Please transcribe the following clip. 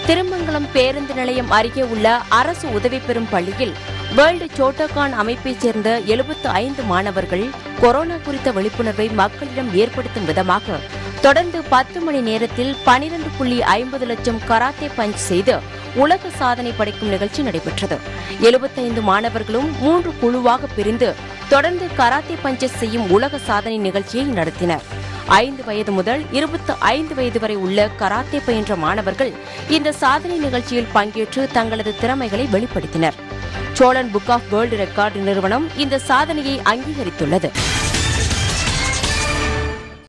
திருமங்கலம் பேருந்து நிலையம் அருகே உள்ள அரசு உதவி பெறும் பள்ளியில் வேர்ல்டு சோட்டோகான் அமைப்பைச் சேர்ந்த 75 ஐந்து மாணவர்கள் கொரோனா குறித்த விழிப்புணர்வை மக்களிடம் ஏற்படுத்தும் விதமாக தொடர்ந்து பத்து மணி நேரத்தில் பனிரெண்டு புள்ளி ஐம்பது லட்சம் கராத்தே பஞ்ச் செய்து உலக சாதனை படைக்கும் நிகழ்ச்சி நடைபெற்றது 75 மாணவர்களும் மூன்று குழுவாக பிரிந்து தொடர்ந்து கராத்தே பஞ்சஸ் செய்யும் உலக சாதனை நிகழ்ச்சியை நடத்தினர் ஐந்து வயது முதல் இருபத்தி ஐந்து வயது வரை உள்ள கராத்தே பயின்ற மாணவர்கள் இந்த சாதனை நிகழ்ச்சியில் பங்கேற்று தங்களது திறமைகளை வெளிப்படுத்தினர் Cholan book of world record நிறுவனம் இந்த சாதனையை அங்கீகரித்துள்ளது